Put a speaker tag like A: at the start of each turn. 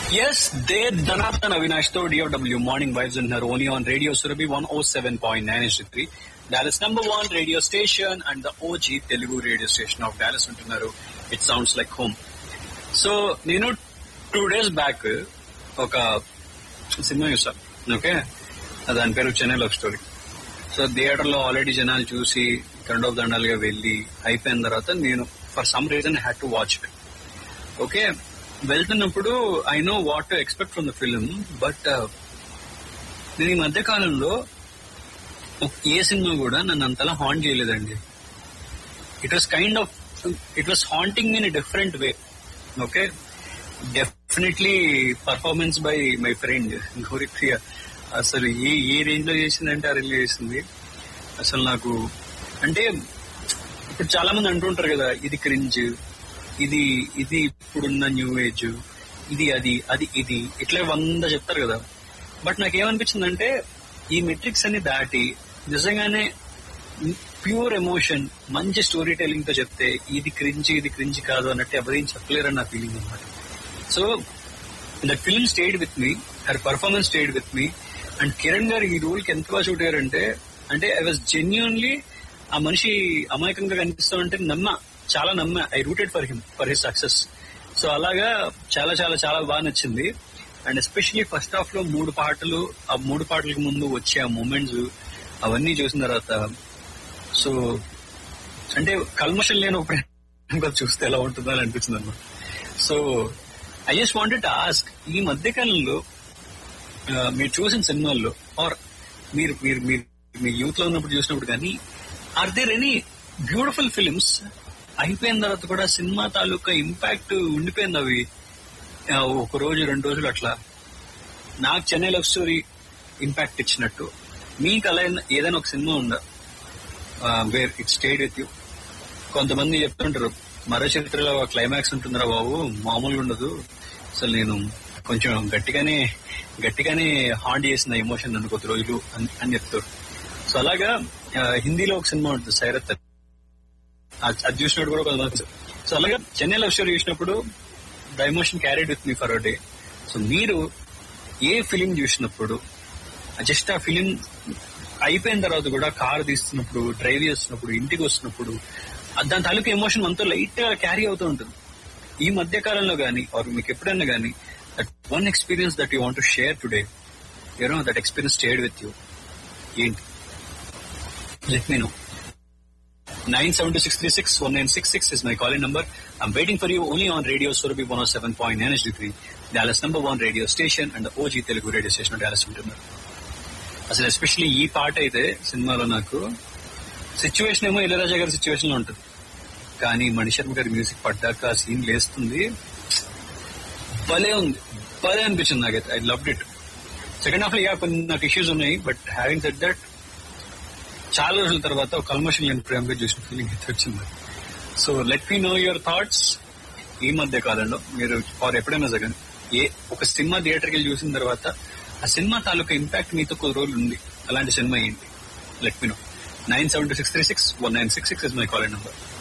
A: Yes, there Dhanatan Avinash to DOW Morning Vibes in her only on Radio Surabhi 107.9 HD3. Dallas number one radio station and the OG Telugu radio station of Dallas ఉంటున్నారు it sounds like home so నేను two days back ఒక cinema చూసాను okay దాని పేరు Chennai love story so theatre లో already జనాలు చూసి కండోప్ దండాలుగా వెళ్ళి అయిపోయిన తర్వాత నేను for some reason had to watch it okay వెళ్తున్నప్పుడు I know what to expect from the film but నేను ఈ మధ్య కాలంలో ఏ సినిమా కూడా నన్ను అంతలా హాంట్ చేయలేదండి it was kind of it was haunting in different way okay definitely performance by my friend Gauripriya అసలు ఏ ఏ రేంజ్ లో చేసిందంటే ఆ రేంజ్ లో చేసింది అసలు నాకు అంటే ఇప్పుడు చాలా మంది అంటుంటారు కదా ఇది క్రింజ్ ఇది ఇది ఇప్పుడున్న న్యూ ఏజ్ ఇది అది అది ఇది ఇట్లా వంద చెప్తారు కదా బట్ నాకేమనిపించిందంటే ఈ మెట్రిక్స్ అన్ని దాటి నిజంగానే ప్యూర్ ఎమోషన్ మంచి స్టోరీ టెలింగ్ తో చెప్తే ఇది క్రింజ్ ఇది క్రింజ్ కాదు అన్నట్టు ఎవరేం చెప్పలేరని నా ఫీలింగ్ అనమాట so that film stayed with me her performance stayed with me and Kiran garu ఈ రోల్ కి ఎంత బాగా షూట్ అయ్యారంటే అంటే ఐ వాజ్ జెన్యున్లీ ఆ మనిషి అమాయకంగా కనిపిస్తూ ఉంటే నమ్మ చాలా నమ్మ I rooted for him for his success so అలాగా చాలా చాలా చాలా బాగా నచ్చింది అండ్ ఎస్పెషల్లీ ఫస్ట్ హాఫ్ లో మూడు పాటలు ఆ మూడు పాటలకు ముందు వచ్చే ఆ మూమెంట్స్ అవన్నీ చూసిన తర్వాత సో అంటే కల్మషం లేని ఒక ప్రేమ చూస్తే ఎలా ఉంటుందో అని అనిపించింది అనమాట so I just wanted ask ఈ మధ్య కాలంలో మీరు చూసిన సినిమాల్లో ఆర్ మీరు మీరు మీరు మీ యూత్ లో ఉన్నప్పుడు చూసినప్పుడు కానీ are there any beautiful films అయిపోయిన తర్వాత కూడా సినిమా తాలూకా ఇంపాక్ట్ ఉండిపోయింది అవి ఒక రోజు రెండు రోజులు అట్లా నాకు చెన్నై లవ్ స్టోరీ ఇంపాక్ట్ ఇచ్చినట్టు మీకు అలా ఏదైనా ఒక సినిమా ఉందా where it stayed with you కొంతమంది చెప్తుంటారు మరో చరిత్రలో క్లైమాక్స్ ఉంటుందిరా బాబు మామూలుగా ఉండదు అసలు నేను కొంచెం గట్టిగానే గట్టిగానే హాండ్ చేసిన ఎమోషన్ నన్ను కొద్ది రోజులు అని చెప్తారు సో అలాగా హిందీలో ఒక సినిమా ఉంటుంది సైరత్ అది చూసినప్పుడు కూడా కొంతమంది సో అలాగా చెన్నై లవ్ స్టోరీ చూసినప్పుడు the emotion carried with me for day so మీరు ఏ ఫిలిం చూసినప్పుడు జస్ట్ ఆ ఫిలిం అయిపోయిన తర్వాత కూడా కార్ తీస్తున్నప్పుడు డ్రైవ్ చేస్తున్నప్పుడు ఇంటికి వస్తున్నప్పుడు దాని తాలూకు ఎమోషన్ మనతో లైట్ గా క్యారీ అవుతూ ఉంటుంది ఈ మధ్య కాలంలో గానీ ఆర్ మీకు ఎప్పుడైనా గానీ that one experience that you want share today you know that experience stayed with you ఏంటి let me know nine seven two six three six one nine six six is my calling number I'm waiting for you only on radio Surabhi one seven point nine SD three Dallas number one radio station and OG Telugu radio station Dallas ఉంటున్నారు అసలు especially ఈ పాట అయితే సినిమాలో నాకు situation ఏమో ఇళరాజా గారి situation లో ఉంటుంది కానీ మణిశర్మ గారి మ్యూజిక్ పడ్డాక సీన్ లేస్తుంది భలే ఉంది భలే అనిపించింది నాకైతే I love it second half లో యా కొన్ని నాకు ఇష్యూస్ ఉన్నాయి బట్ హ్యావింగ్ సెట్ దట్ చాలా రోజుల తర్వాత ఒక కల్మషన్ లేని ప్రేమగా చూసిన ఫీలింగ్ అయితే వచ్చింది so let me know your thoughts ఈ మధ్య కాలంలో మీరు ఆర్ ఎప్పుడైనా జగన్ ఏ ఒక సినిమా థియేటర్కి వెళ్ళి చూసిన తర్వాత ఆ సినిమా తాలూకా ఇంపాక్ట్ మీతో కొద్ది రోజులు ఉంది అలాంటి సినిమా ఏంటి let me know nine seven two six three six one nine six six is my call number